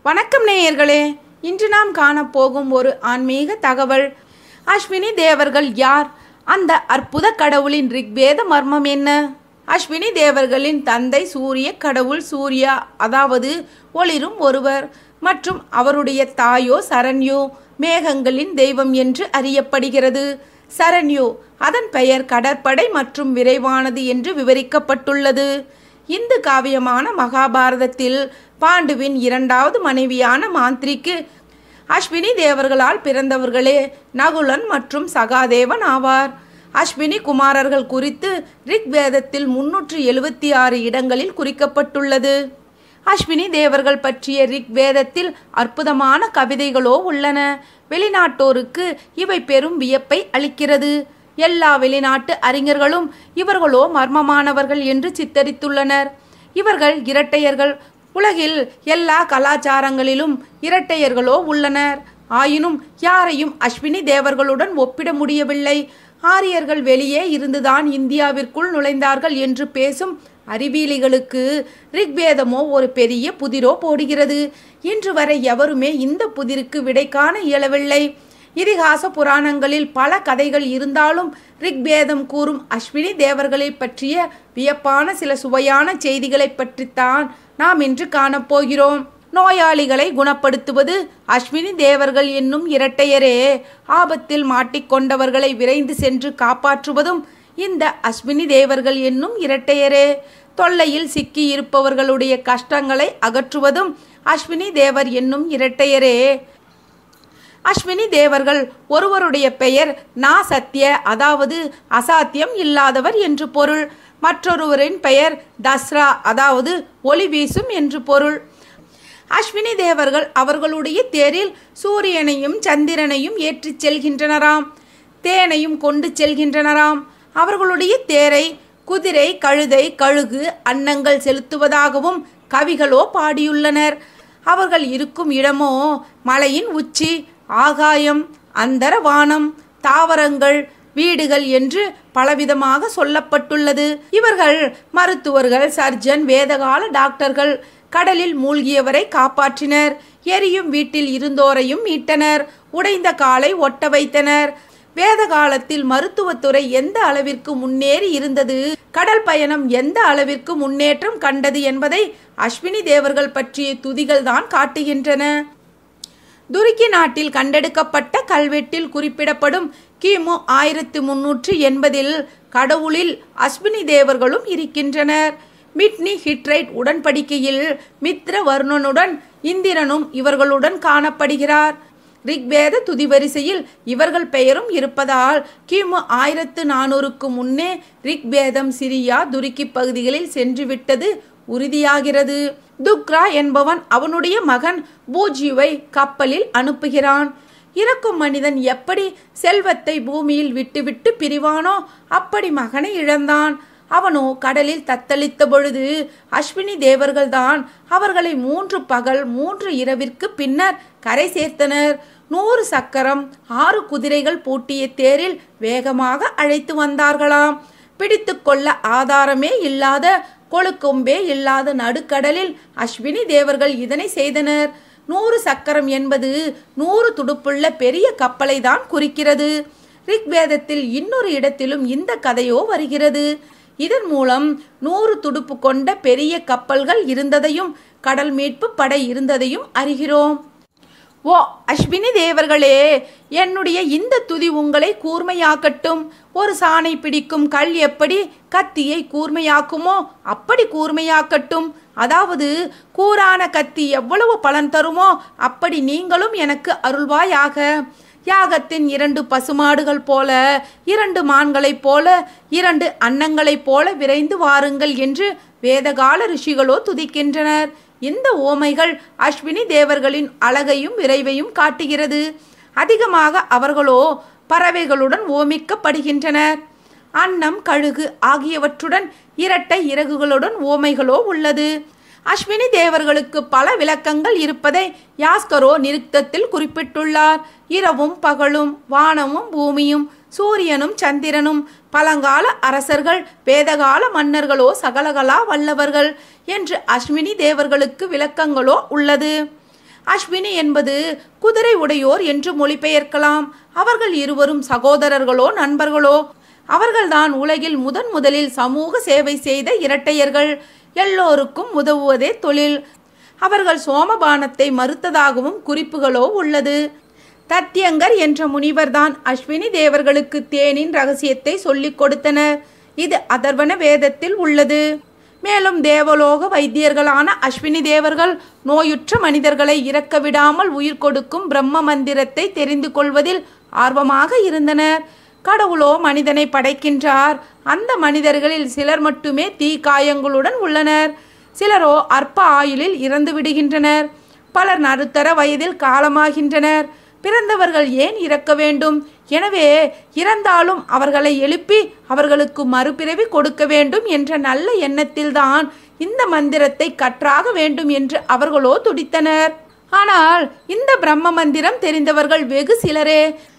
வணக்கம் நேயர்களே இன்று நாம் காணப்போகும் ஒரு ஆன்மீக தகவல் அஸ்வினி தேவர்கள் யார் அந்த அற்புத கடவுளின் ரிக்வேத மர்மம் என்ன அஸ்வினி தேவர்களின் தந்தை சூரிய கடவுள் சூர்யா அதாவது ஒளிரும் ஒருவர் மற்றும் அவருடைய தாயோ சரண்யோ மேகங்களின் தெய்வம் என்று அறியப்படுகிறது சரண்யோ அதன் பெயர் கடற்படை மற்றும் விரைவானது என்று விவரிக்கப்பட்டுள்ளது இந்து காவியமான மகாபாரதத்தில் பாண்டுவின் இரண்டாவது மனைவியான மாந்திரிக்கு அஸ்வினி தேவர்களால் பிறந்தவர்களே நகுலன் மற்றும் சகாதேவன் ஆவார் அஸ்வினி குமாரர்கள் குறித்து ரிக்வேதத்தில் முன்னூற்று எழுபத்தி ஆறு இடங்களில் குறிக்கப்பட்டுள்ளது அஸ்வினி தேவர்கள் பற்றிய ரிக்வேதத்தில் அற்புதமான கவிதைகளோ உள்ளன வெளிநாட்டோருக்கு இவை பெரும் வியப்பை அளிக்கிறது எல்லா வெளிநாட்டு அறிஞர்களும் இவர்களோ மர்மமானவர்கள் என்று சித்தரித்துள்ளனர் இவர்கள் இரட்டையர்கள் உலகில் எல்லா கலாச்சாரங்களிலும் இரட்டையர்களோ உள்ளனர் ஆயினும் யாரையும் அஸ்வினி தேவர்களுடன் ஒப்பிட முடியவில்லை ஆரியர்கள் வெளியே இருந்துதான் இந்தியாவிற்குள் நுழைந்தார்கள் என்று பேசும் அறிவியலிகளுக்கு ரிக்வேதமோ ஒரு பெரிய புதிரோ போடுகிறது இன்று வரை எவருமே இந்த புதிருக்கு விடை காண இயலவில்லை இதிகாச புராணங்களில் பல கதைகள் இருந்தாலும் ரிக்வேதம் கூறும் அஸ்வினி தேவர்களை பற்றிய வியப்பான சில சுவையான செய்திகளை பற்றித்தான் நாம் இன்று காணப்போகிறோம் நோயாளிகளை குணப்படுத்துவது அஸ்வினி தேவர்கள் என்னும் இரட்டையரே ஆபத்தில் மாட்டிக்கொண்டவர்களை விரைந்து சென்று காப்பாற்றுவதும் இந்த அஸ்வினி தேவர்கள் என்னும் இரட்டையரே தொல்லையில் சிக்கி இருப்பவர்களுடைய கஷ்டங்களை அகற்றுவதும் அஸ்வினி தேவர் என்னும் இரட்டையரே அஸ்வினி தேவர்கள் ஒருவருடைய பெயர் நா சத்திய அதாவது அசாத்தியம் இல்லாதவர் என்று பொருள் மற்றொருவரின் பெயர் தஸ்ரா அதாவது ஒளி வீசும் என்று பொருள் அஸ்வினி தேவர்கள் அவர்களுடைய தேரில் சூரியனையும் சந்திரனையும் ஏற்றிச் செல்கின்றனராம் தேனையும் கொண்டு செல்கின்றனராம் அவர்களுடைய தேரை குதிரை கழுதை கழுகு அன்னங்கள் செலுத்துவதாகவும் கவிகளோ பாடியுள்ளனர் அவர்கள் இருக்கும் இடமோ மலையின் உச்சி ஆகாயம் அந்தர வானம் தாவரங்கள் வீடுகள் என்று பலவிதமாக சொல்லப்பட்டுள்ளது இவர்கள் மருத்துவர்கள் சர்ஜன் வேதகால டாக்டர்கள் கடலில் மூழ்கியவரை காப்பாற்றினர் எரியும் வீட்டில் இருந்தோரையும் மீட்டனர் உடைந்த காலை ஒட்ட வைத்தனர் வேத காலத்தில் மருத்துவத்துறை எந்த அளவிற்கு முன்னேறி இருந்தது கடல் பயணம் எந்த அளவிற்கு முன்னேற்றம் கண்டது என்பதை அஸ்வினி தேவர்கள் பற்றிய துதிகள் தான் காட்டுகின்றன துருக்கி நாட்டில் கண்டெடுக்கப்பட்ட கல்வெட்டில் குறிப்பிடப்படும் கிமு ஆயிரத்தி முன்னூற்று எண்பதில் கடவுளில் அஸ்வினி தேவர்களும் இருக்கின்றனர் மிட்னி ஹிட்ரைட் உடன்படிக்கையில் மித்ர வர்ணனுடன் இந்திரனும் இவர்களுடன் காணப்படுகிறார் ரிக்வேத துதிவரிசையில் இவர்கள் பெயரும் இருப்பதால் கிமு ஆயிரத்து நானூறுக்கு முன்னே ரிக்வேதம் சிரியா துருக்கி பகுதிகளில் சென்றுவிட்டது உறுதியாகிறது துக்ரா என்பவன் அவனுடைய மகன் பூஜிவை கப்பலில் அனுப்புகிறான் இறக்கும் மனிதன் எப்படி செல்வத்தை பூமியில் விட்டுவிட்டு பிரிவானோ அப்படி மகனை இழந்தான் அவனோ கடலில் தத்தளித்த பொழுது அஸ்வினி தேவர்கள்தான் அவர்களை மூன்று பகல் மூன்று இரவிற்கு பின்னர் கரை சேர்த்தனர் நூறு சக்கரம் ஆறு குதிரைகள் பூட்டிய தேரில் வேகமாக அழைத்து வந்தார்களாம் பிடித்து கொள்ள ஆதாரமே இல்லாத கொழுக்கொம்பே இல்லாத நடுக்கடலில் அஸ்வினி தேவர்கள் இதனை செய்தனர் நூறு சக்கரம் என்பது நூறு துடுப்புள்ள பெரிய கப்பலை தான் குறிக்கிறது ரிக்வேதத்தில் இன்னொரு இடத்திலும் இந்த கதையோ வருகிறது இதன் மூலம் நூறு துடுப்பு கொண்ட பெரிய கப்பல்கள் இருந்ததையும் கடல் மீட்பு படை இருந்ததையும் அறிகிறோம் ஓ அஸ்வினி தேவர்களே என்னுடைய இந்த துதி உங்களை கூர்மையாக்கட்டும் ஒரு சாணை பிடிக்கும் கல் எப்படி கத்தியை கூர்மையாக்குமோ அப்படி கூர்மையாக்கட்டும் அதாவது கூரான கத்தி எவ்வளவு பலன் தருமோ அப்படி நீங்களும் எனக்கு அருள்வாயாக யாகத்தின் இரண்டு பசுமாடுகள் போல இரண்டு மான்களைப் போல இரண்டு அன்னங்களைப் போல விரைந்து வாருங்கள் என்று வேதகால ரிஷிகளோ துதிக்கின்றனர் இந்த ஓமைகள் அஸ்வினி தேவர்களின் அழகையும் விரைவையும் காட்டுகிறது அதிகமாக அவர்களோ பறவைகளுடன் ஓமிக்கப்படுகின்றனர் அன்னம் கழுகு ஆகியவற்றுடன் இரட்டை இறகுகளுடன் ஓமைகளோ உள்ளது அஸ்வினி தேவர்களுக்கு பல விளக்கங்கள் இருப்பதை யாஸ்கரோ நிருக்தத்தில் குறிப்பிட்டுள்ளார் இரவும் பகலும் வானமும் பூமியும் சூரியனும் சந்திரனும் பழங்கால அரசர்கள் வேதகால மன்னர்களோ சகலகலா வல்லவர்கள் என்று அஸ்வினி தேவர்களுக்கு விளக்கங்களோ உள்ளது அஸ்வினி என்பது குதிரை உடையோர் என்று மொழிபெயர்க்கலாம் அவர்கள் இருவரும் சகோதரர்களோ நண்பர்களோ அவர்கள்தான் உலகில் முதன் முதலில் சமூக சேவை செய்த இரட்டையர்கள் எல்லோருக்கும் உதவுவதே தொழில் அவர்கள் சோமபானத்தை மறுத்ததாகவும் குறிப்புகளோ உள்ளது தத்தியங்கர் என்ற முனிவர்தான் அஸ்வினி தேவர்களுக்கு தேனின் ரகசியத்தை சொல்லிக் கொடுத்தனர் இது அதர்வன வேதத்தில் உள்ளது மேலும் தேவலோக வைத்தியர்களான அஸ்வினி தேவர்கள் நோயுற்ற மனிதர்களை இறக்க விடாமல் உயிர் கொடுக்கும் பிரம்ம மந்திரத்தை தெரிந்து கொள்வதில் ஆர்வமாக இருந்தனர் கடவுளோ மனிதனை படைக்கின்றார் அந்த மனிதர்களில் சிலர் மட்டுமே தீக்காயங்களுடன் உள்ளனர் சிலரோ அற்ப ஆயுளில் இறந்து விடுகின்றனர் பலர் நடுத்தர வயதில் காலமாகின்றனர் பிறந்தவர்கள் ஏன் இறக்க வேண்டும் எனவே இறந்தாலும் அவர்களை எழுப்பி அவர்களுக்கு மறுபிறவி கொடுக்க வேண்டும் என்ற நல்ல எண்ணத்தில்தான் இந்த மந்திரத்தை கற்றாக வேண்டும் என்று அவர்களோ துடித்தனர் ஆனால் இந்த பிரம்ம மந்திரம் தெரிந்தவர்கள் வெகு சிலரே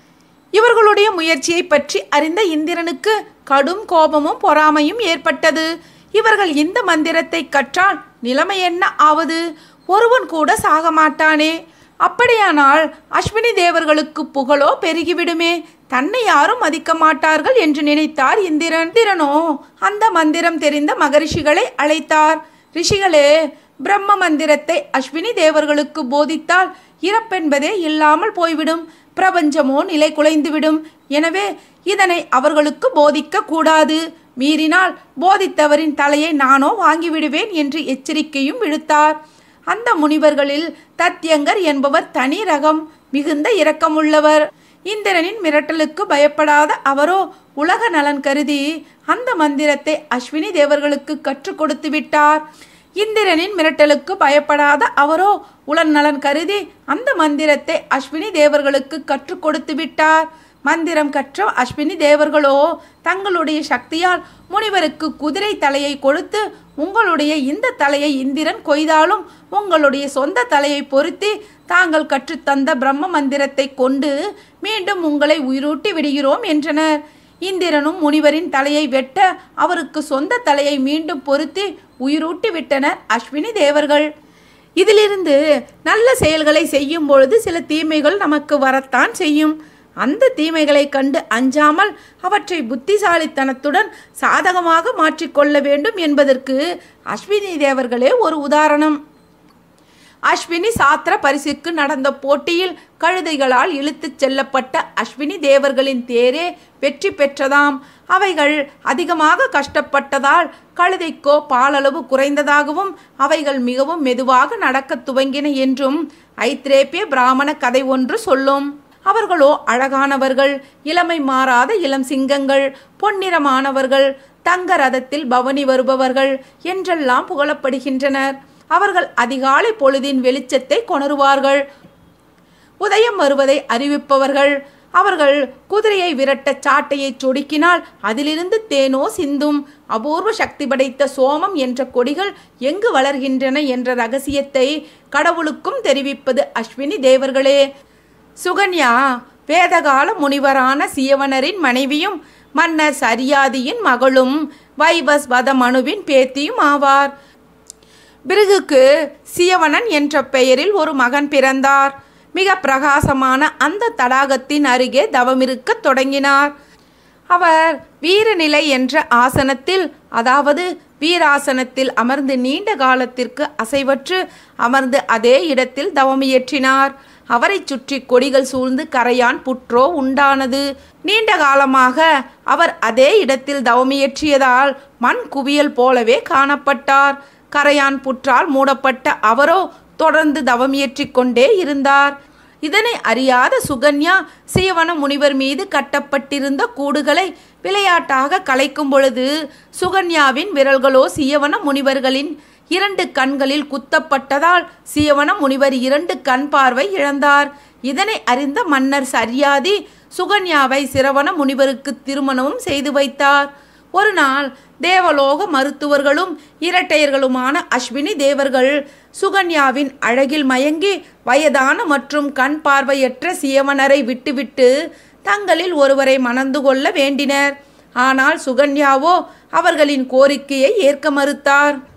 இவர்களுடைய முயற்சியை பற்றி அறிந்த இந்திரனுக்கு கடும் கோபமும் பொறாமையும் ஏற்பட்டது இவர்கள் இந்த மந்திரத்தை கற்றால் நிலைமை என்ன ஆவது ஒருவன் கூட சாக மாட்டானே அப்படியானால் அஸ்வினி தேவர்களுக்கு புகழோ பெருகிவிடுமே தன்னை யாரும் மதிக்க மாட்டார்கள் என்று நினைத்தார் இந்திரன் இந்திரனோ அந்த மந்திரம் தெரிந்த மகரிஷிகளை அழைத்தார் ரிஷிகளே பிரம்ம மந்திரத்தை அஸ்வினி தேவர்களுக்கு போதித்தால் இறப்பென்பதே இல்லாமல் போய்விடும் பிரபஞ்சமோ நிலை குலைந்துவிடும் எனவே இதனை அவர்களுக்கு போதிக்க கூடாது மீறினால் போதித்தவரின் தலையை நானோ வாங்கிவிடுவேன் என்று எச்சரிக்கையும் விடுத்தார் அந்த முனிவர்களில் தத்யங்கர் என்பவர் தனி ரகம் மிகுந்த இரக்கமுள்ளவர் இந்திரனின் மிரட்டலுக்கு பயப்படாத அவரோ உலக நலன் கருதி அந்த மந்திரத்தை அஸ்வினி தேவர்களுக்கு கற்றுக் கொடுத்து விட்டார் இந்திரனின் மிரட்டலுக்கு பயப்படாத அவரோ உலன் நலன் கருதி அந்த மந்திரத்தை அஸ்வினி தேவர்களுக்கு கற்றுக் கொடுத்து விட்டார் மந்திரம் கற்ற அஸ்வினி தேவர்களோ தங்களுடைய சக்தியால் முனிவருக்கு குதிரை தலையை கொடுத்து உங்களுடைய இந்த தலையை இந்திரன் கொய்தாலும் உங்களுடைய சொந்த தலையை பொருத்தி தாங்கள் கற்றுத்தந்த பிரம்ம மந்திரத்தை கொண்டு மீண்டும் உங்களை உயிரூட்டி விடுகிறோம் என்றனர் இந்திரனும் முனிவரின் தலையை வெட்ட அவருக்கு சொந்த தலையை மீண்டும் பொருத்தி உயிரூட்டி விட்டனர் அஸ்வினி தேவர்கள் இதிலிருந்து நல்ல செயல்களை செய்யும் பொழுது சில தீமைகள் நமக்கு வரத்தான் செய்யும் அந்த தீமைகளை கண்டு அஞ்சாமல் அவற்றை புத்திசாலித்தனத்துடன் சாதகமாக மாற்றிக்கொள்ள வேண்டும் என்பதற்கு அஸ்வினி தேவர்களே ஒரு உதாரணம் அஸ்வினி சாத்திர பரிசுக்கு நடந்த போட்டியில் கழுதைகளால் இழுத்துச் செல்லப்பட்ட அஸ்வினி தேவர்களின் தேரே வெற்றி பெற்றதாம் அவைகள் அதிகமாக கஷ்டப்பட்டதால் கழுதைக்கோ பாலளவு குறைந்ததாகவும் அவைகள் மிகவும் மெதுவாக நடக்கத் துவங்கின என்றும் ஐத்ரேப்பிய பிராமண கதை ஒன்று சொல்லும் அவர்களோ அழகானவர்கள் இளமை மாறாத இளம் சிங்கங்கள் பொன்னிறமானவர்கள் தங்க ரதத்தில் பவனி வருபவர்கள் என்றெல்லாம் புகழப்படுகின்றனர் அவர்கள் அதிகாலை பொழுதின் வெளிச்சத்தை கொணருவார்கள் உதயம் வருவதை அறிவிப்பவர்கள் அவர்கள் குதிரையை விரட்ட சாட்டையை சொடுக்கினால் அதிலிருந்து தேனோ சிந்தும் அபூர்வ சக்தி படைத்த சோமம் என்ற கொடிகள் எங்கு வளர்கின்றன என்ற ரகசியத்தை கடவுளுக்கும் தெரிவிப்பது அஸ்வினி தேவர்களே சுகன்யா வேதகால முனிவரான சியவனரின் மனைவியும் மன்னர் சரியாதியின் மகளும் வைவஸ் வதமனுவின் பேத்தியும் ஆவார் பிருகுக்கு சியவனன் என்ற பெயரில் ஒரு மகன் பிறந்தார் மிக பிரகாசமான அந்த தடாகத்தின் அருகே தவமிருக்கத் தொடங்கினார் அவர் வீரநிலை என்ற ஆசனத்தில் அதாவது வீராசனத்தில் அமர்ந்து நீண்ட காலத்திற்கு அசைவற்று அமர்ந்து அதே இடத்தில் தவமியற்றினார் அவரைச் சுற்றி கொடிகள் சூழ்ந்து கரையான் புற்றோ உண்டானது நீண்ட காலமாக அவர் அதே இடத்தில் தவமியற்றியதால் மண் குவியல் போலவே காணப்பட்டார் கரையான் புற்றால் மூடப்பட்ட அவரோ தொடர்ந்து தவமியற்றிக் கொண்டே இருந்தார் இதனை அறியாத சுகன்யா சியவன முனிவர் மீது கட்டப்பட்டிருந்த கூடுகளை விளையாட்டாக கலைக்கும் பொழுது சுகன்யாவின் விரல்களோ சியவன முனிவர்களின் இரண்டு கண்களில் குத்தப்பட்டதால் சியவன முனிவர் இரண்டு கண் பார்வை இழந்தார் இதனை அறிந்த மன்னர் சரியாதி சுகன்யாவை சிரவண முனிவருக்கு திருமணமும் செய்து வைத்தார் ஒரு நாள் தேவலோக மருத்துவர்களும் இரட்டையர்களுமான அஸ்வினி தேவர்கள் சுகன்யாவின் அழகில் மயங்கி வயதான மற்றும் கண் பார்வையற்ற சியவனரை விட்டுவிட்டு தங்களில் ஒருவரை மணந்து கொள்ள வேண்டினர் ஆனால் சுகன்யாவோ அவர்களின் கோரிக்கையை ஏற்க மறுத்தார்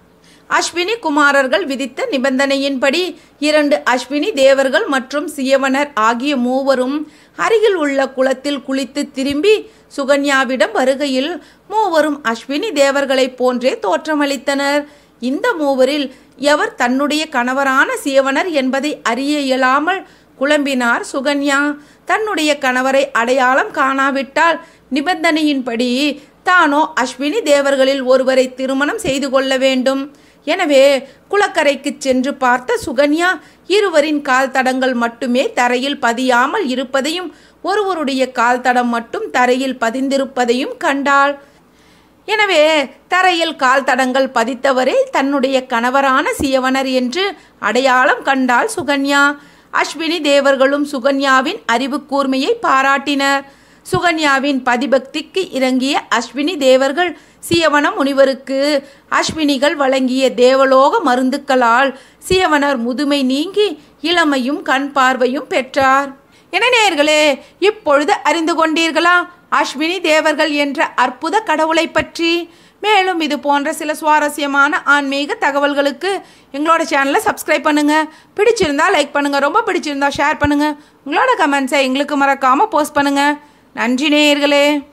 அஸ்வினி குமாரர்கள் விதித்த நிபந்தனையின்படி இரண்டு அஸ்வினி தேவர்கள் மற்றும் சியவனர் ஆகிய மூவரும் அருகில் உள்ள குளத்தில் குளித்து திரும்பி சுகன்யாவிடம் வருகையில் மூவரும் அஸ்வினி தேவர்களைப் போன்றே தோற்றமளித்தனர் இந்த மூவரில் எவர் தன்னுடைய கணவரான சியவனர் என்பதை அறிய இயலாமல் குழம்பினார் சுகன்யா தன்னுடைய கணவரை அடையாளம் காணாவிட்டால் நிபந்தனையின்படி தானோ அஸ்வினி தேவர்களில் ஒருவரை திருமணம் செய்து கொள்ள வேண்டும் எனவே குளக்கரைக்கு சென்று பார்த்த சுகன்யா இருவரின் கால் தடங்கள் மட்டுமே தரையில் பதியாமல் இருப்பதையும் ஒருவருடைய கால் தடம் மட்டும் தரையில் பதிந்திருப்பதையும் கண்டாள் எனவே தரையில் கால் தடங்கள் பதித்தவரே தன்னுடைய கணவரான சியவனர் என்று அடையாளம் கண்டாள் சுகன்யா அஸ்வினி தேவர்களும் சுகன்யாவின் அறிவு கூர்மையை பாராட்டினர் சுகன்யாவின் பதிபக்திக்கு இறங்கிய அஸ்வினி தேவர்கள் சியவன முனிவருக்கு அஸ்வினிகள் வழங்கிய தேவலோக மருந்துக்களால் சியவனர் முதுமை நீங்கி இளமையும் கண் பார்வையும் பெற்றார் என நேயர்களே இப்பொழுது அறிந்து கொண்டீர்களா அஸ்வினி தேவர்கள் என்ற அற்புத கடவுளை பற்றி மேலும் இது போன்ற சில சுவாரஸ்யமான ஆன்மீக தகவல்களுக்கு எங்களோட சேனலை சப்ஸ்கிரைப் பண்ணுங்க பிடிச்சிருந்தா லைக் பண்ணுங்க ரொம்ப பிடிச்சிருந்தா ஷேர் பண்ணுங்க உங்களோட கமெண்ட்ஸை எங்களுக்கு மறக்காம போஸ்ட் பண்ணுங்க நன்றி நேயர்களே